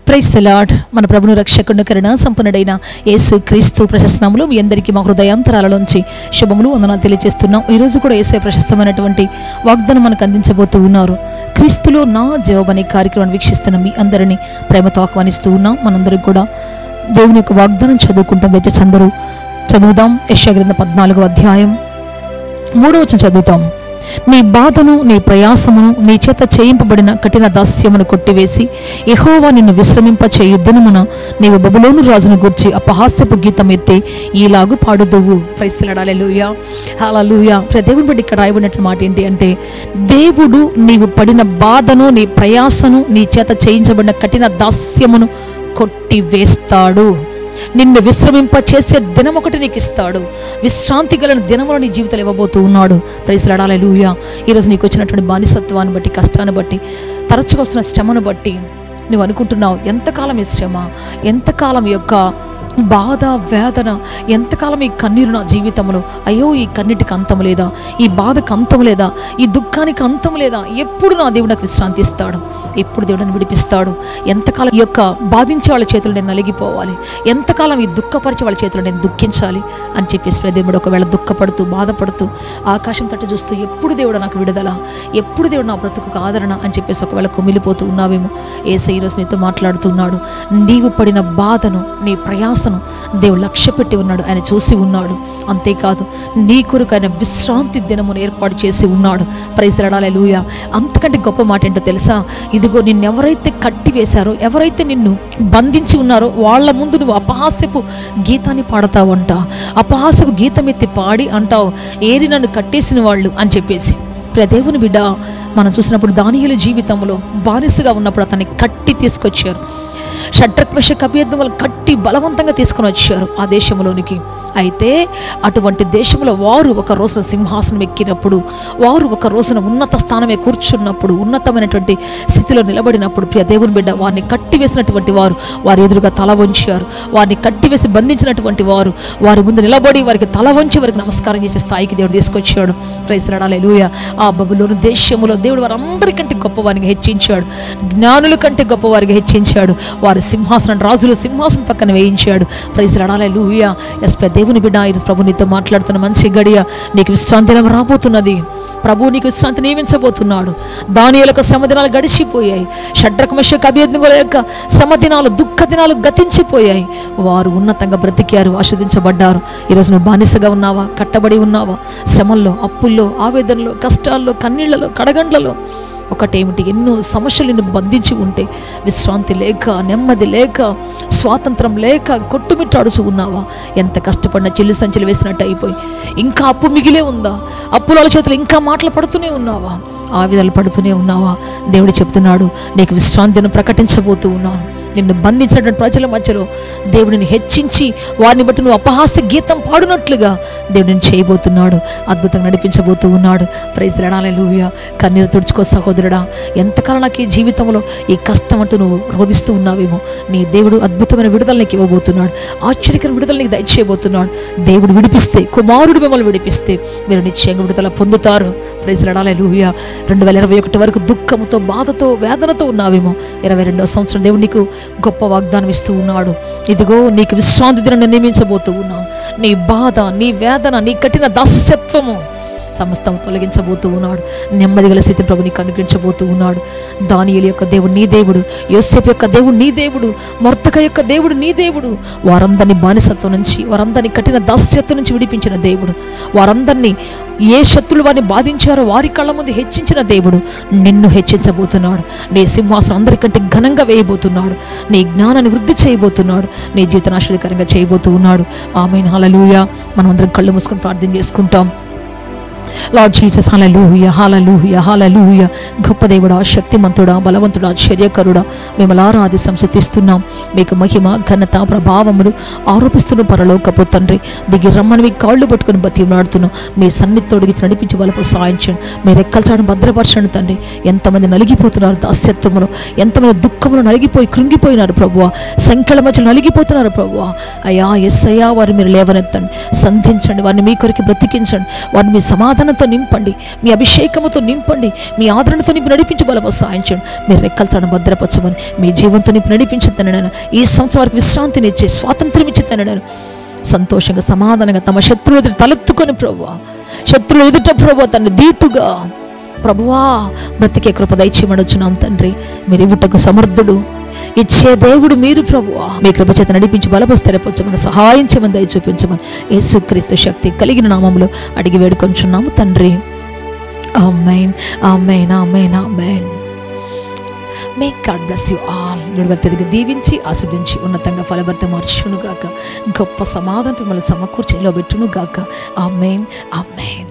price lord మన ప్రభును రక్షకుడు కరుణ సంపన్నుడైన యేసు క్రీస్తు ప్రశస్తనములు మీ అందరికీ మా హృదయాంతరాలలోంచి శుభములు వందనాలు తెలియజేస్తున్నాం ఈరోజు కూడా ఏసే ప్రశస్తమైనటువంటి వాగ్దానం మనకు అందించబోతూ ఉన్నారు క్రీస్తులో నా జవాబు అనే కార్యక్రమాన్ని వీక్షిస్తున్న మీ అందరినీ ప్రేమతో ఆహ్వానిస్తూ ఉన్నాం మనందరికి కూడా దేవుని యొక్క వాగ్దానం చదువుకుంటాం దయచేసి అందరూ చదువుదాం యశాగ్రంథ పద్నాలుగో అధ్యాయం మూడవ వచనం చదువుతాం నీ బాధను నీ ప్రయాసమును నీ చేత చేయింపబడిన కఠిన దాస్యమును కొట్టివేసి యెహోవా నిన్ను విశ్రమింప చేయుద్దనమున నీవు బబులోను రాజును గూర్చి అపహాస్యపు గీతం ఎత్తి ఈలాగు పాడుదువు ప్రైస్తులాడాలూయా హాలూయా దేవుని బట్టి ఇక్కడ రాయబడినట్టు మాట ఏంటి అంటే దేవుడు నీవు పడిన బాధను నీ ప్రయాసను నీ చేత చేయించబడిన కఠిన దాస్యమును కొట్టివేస్తాడు నిన్ను విశ్రమింప చేసే దినం ఒకటి నీకు ఇస్తాడు విశ్రాంతి గల దినములు నీ జీవితాలు ఇవ్వబోతూ ఉన్నాడు ప్రైస్లాడాలి లూయా ఈరోజు నీకు వచ్చినటువంటి బానిసత్వాన్ని బట్టి కష్టాన్ని బట్టి తరచుగా వస్తున్న శ్రమను బట్టి నువ్వు అనుకుంటున్నావు ఎంతకాలం ఈ శ్రమ ఎంతకాలం ఈ యొక్క బాధ వేదన ఎంతకాలం ఈ కన్నీరు నా జీవితంలో అయ్యో ఈ కన్నిటికి అంతం లేదా ఈ బాధకు అంతం లేదా ఈ దుఃఖానికి అంతం లేదా ఎప్పుడు నా దేవుడు నాకు విశ్రాంతి ఇస్తాడు ఎప్పుడు దేవుడిని విడిపిస్తాడు ఎంతకాలం ఈ యొక్క బాధించే వాళ్ళ చేతులు నేను నలిగిపోవాలి ఎంతకాలం ఈ దుఃఖపరిచే వాళ్ళ చేతులు నేను దుఃఖించాలి అని చెప్పేసి దేవుడు ఒకవేళ దుఃఖపడుతూ బాధపడుతూ ఆకాశం తట్టు చూస్తూ ఎప్పుడు దేవుడు నాకు విడుదల ఎప్పుడు దేవుడు నా బ్రతుకు ఆదరణ అని చెప్పేసి ఒకవేళ కుమిలిపోతూ ఉన్నావేమో ఏసై ఈరోజు నీతో మాట్లాడుతున్నాడు నీవు పడిన బాధను నీ ప్రయాసను దేవుడు లక్ష్య పెట్టి ఉన్నాడు ఆయన చూసి ఉన్నాడు అంతేకాదు నీ కొరకు ఆయన విశ్రాంతి దినమును ఏర్పాటు చేసి ఉన్నాడు ప్రైసరడాలే లూయ అంతకంటే గొప్ప మాట ఏంటో తెలుసా ఇదిగో నిన్ను ఎవరైతే కట్టి వేశారో ఎవరైతే నిన్ను బంధించి ఉన్నారో వాళ్ళ ముందు నువ్వు అపహాస్యపు గీతాన్ని పాడతావంట అపహాస్యపు గీతం ఎత్తి పాడి అంటావు ఏరి నన్ను కట్టేసిన వాళ్ళు అని చెప్పేసి ప్రియ దేవుని బిడ్డ మనం చూసినప్పుడు దానియుల జీవితంలో బానిసగా ఉన్నప్పుడు అతన్ని కట్టి తీసుకొచ్చారు షడ్రక్వశ కపియద్దం వాళ్ళు కట్టి బలవంతంగా తీసుకొని వచ్చారు ఆ దేశంలోనికి అయితే అటువంటి దేశంలో వారు ఒక రోజున సింహాసనం ఎక్కినప్పుడు వారు ఒక రోజున ఉన్నత స్థానమే కూర్చున్నప్పుడు ఉన్నతమైనటువంటి స్థితిలో నిలబడినప్పుడు ప్రియ దేవుని బిడ్డ వారిని కట్టివేసినటువంటి వారు వారి ఎదురుగా తల వంచారు వారిని కట్టివేసి బంధించినటువంటి వారు వారి ముందు నిలబడి వారికి తల వంచి వారికి నమస్కారం చేసే స్థాయికి దేవుడు తీసుకొచ్చాడు ప్రైసరాడాలే లూయ ఆ బబులోను దేశంలో దేవుడు వారందరికంటే గొప్పవారిని హెచ్చించాడు జ్ఞానుల కంటే గొప్పవారిగా హెచ్చించాడు వారి సింహాసనం రాజుల సింహాసనం పక్కన వేయించాడు ప్రైజ్ రడాలే లూయ ఎస్ దేవుని బిడ్డ ఈరోజు ప్రభు నీతో మాట్లాడుతున్న మంచి గడియ నీకు విశ్రాంతి దినం రాబోతున్నది ప్రభు నీకు విశ్రాంతి నియమించబోతున్నాడు దాని యొక్క శ్రమదినాలు గడిచిపోయాయి షడ్రకమశ అభ్యర్థుల యొక్క శ్రమదినాలు దుఃఖ దినాలు గతించిపోయాయి వారు ఉన్నతంగా బ్రతికారు ఆస్వాదించబడ్డారు ఈరోజు నువ్వు బానిసగా ఉన్నావా కట్టబడి ఉన్నావా శ్రమల్లో అప్పుల్లో ఆవేదనలో కష్టాల్లో కన్నీళ్లలో కడగండ్లలో ఒకటేమిటి ఎన్నో సమస్యలు నిన్ను బంధించి ఉంటే విశ్రాంతి లేక నెమ్మది లేక స్వాతంత్రం లేక కొట్టుమిట్టాడుచు ఉన్నావా ఎంత కష్టపడిన చెల్లి సంచులు వేసినట్టు అయిపోయి ఇంకా అప్పు మిగిలే ఉందా అప్పుల చేతులు ఇంకా మాటలు పడుతూనే ఉన్నావా ఆవిధలు పడుతూనే ఉన్నావా దేవుడు చెప్తున్నాడు నీకు విశ్రాంతిని ప్రకటించబోతూ ఉన్నాను నిన్ను బంధించినటువంటి ప్రజల మధ్యలో దేవుడిని హెచ్చించి వారిని బట్టి నువ్వు అపహాస్య గీతం పాడునట్లుగా దేవుడిని చేయబోతున్నాడు అద్భుతంగా నడిపించబోతూ ఉన్నాడు ప్రైజ్ లూయ కన్నీరు తుడుచుకో సహోదరుడా ఎంతకాలం నాకు ఈ జీవితంలో ఈ కష్టం అంటూ నువ్వు రోధిస్తూ ఉన్నావేమో నీ దేవుడు అద్భుతమైన విడుదల నీకు ఇవ్వబోతున్నాడు ఆశ్చర్యకర విడుదల నీకు దయచేయబోతున్నాడు దేవుడు విడిపిస్తే కుమారుడు మిమ్మల్ని విడిపిస్తే మీరు నిశ్చయంగా విడుదల పొందుతారు ప్రైజ్ లూయ రెండు వేల ఇరవై ఒకటి వరకు దుఃఖంతో బాధతో వేదనతో ఉన్నావేమో ఇరవై రెండవ సంవత్సరం దేవుడు నీకు గొప్ప వాగ్దానం ఇస్తూ ఉన్నాడు ఇదిగో నీకు విశ్రాంతి దినాన్ని నియమించబోతూ ఉన్నాను నీ బాధ నీ వేదన నీ కఠిన దాస్యత్వము సమస్తం తొలగించబోతూ ఉన్నాడు నెమ్మది గల స్థితిని ప్రభు నీకు అనుగ్రహించబోతూ ఉన్నాడు దానియలు యొక్క దేవుడు నీ దేవుడు యోసేపు యొక్క దేవుడు నీ దేవుడు మొర్తక యొక్క దేవుడు నీ దేవుడు వారందరినీ బానిసత్వం నుంచి వారందరినీ కఠిన దాస్యత్వం నుంచి విడిపించిన దేవుడు వారందరినీ ఏ శత్రులు వారిని బాధించారో వారి కళ్ళ ముందు హెచ్చించిన దేవుడు నిన్ను హెచ్చించబోతున్నాడు నీ సింహాసనం అందరికంటే ఘనంగా వేయబోతున్నాడు నీ జ్ఞానాన్ని వృద్ధి చేయబోతున్నాడు నీ జీవితాన్ని ఆశ్చర్యకరంగా చేయబోతూ ఉన్నాడు ఆమె హాలూయ మనం అందరం కళ్ళు మూసుకొని ప్రార్థన చేసుకుంటాం లార్డ్ జీసస్ హలలుహుయ హలలుహుయ హలలుహుయ గొప్ప దేవుడా శక్తిమంతుడా బలవంతుడా ఆశ్చర్యకరుడా మిమ్మల్ని ఆరాధి సంశతిస్తున్నాం మీకు మహిమ ఘనత ప్రభావములు ఆరోపిస్తున్న పరలోకపు తండ్రి దిగి రమ్మని మీ కాళ్ళు పట్టుకుని బతిమాడుతున్నాం మీ సన్నిధి తొడిగించి నడిపించి వాళ్ళకు సాయించండి మీరు ఎక్కల్చాడు భద్రపరచండి తండ్రి ఎంతమంది నలిగిపోతున్నారు దాస్యత్వములు ఎంతమంది దుఃఖములు నలిగిపోయి కృంగిపోయినారు ప్రభువ సంఖ్యల మధ్యలో నలిగిపోతున్నారు ప్రభువ అయ్యా ఎస్ అయ్యా వారిని మీరు లేవనెత్తండి సంధించండి వారిని మీ కొరికి బ్రతికించండి వారిని మీ సమాధానం ఆదరణతో నింపండి మీ అభిషేకముతో నింపండి మీ ఆదరణతో నింపి నడిపించి బలప సాయించండి మీరు రెక్కల చాటు భద్రపరచమని మీ జీవంతో నింపి నడిపించుతాను నేను ఈ సంవత్సరం వరకు విశ్రాంతిని ఇచ్చి స్వాతంత్రం ఇచ్చిస్తాను నేను సంతోషంగా సమాధానంగా తమ శత్రువులు ఎదుట తలెత్తుకొని ప్రభు శత్రువులు ఎదుట ప్రభు తను దీటుగా ప్రభువా బ్రతికే కృప దయచేయమనొచ్చున్నాం తండ్రి మీరు ఇవ్వటకు సమర్థుడు ఇచ్చే దేవుడు మీరు ప్రభువా మీ కృప చేత నడిపించి బలపస్తరపరచమని సహాయం చేయమని దయ చూపించమని యేసుక్రీస్తు శక్తి కలిగిన నామములో అడిగి వేడుకొంచున్నాము తండ్రి amen amen amen amen may God bless you all విడవతిదిగా దీవించి ఆస్వాదించి ఉన్నతంగా ఫలభర్త మార్చును గాక గొప్ప సమాధానం మిమ్మల్ని సమకూర్చి నిలబెట్టును గాక ఆమెన్ ఆమెన్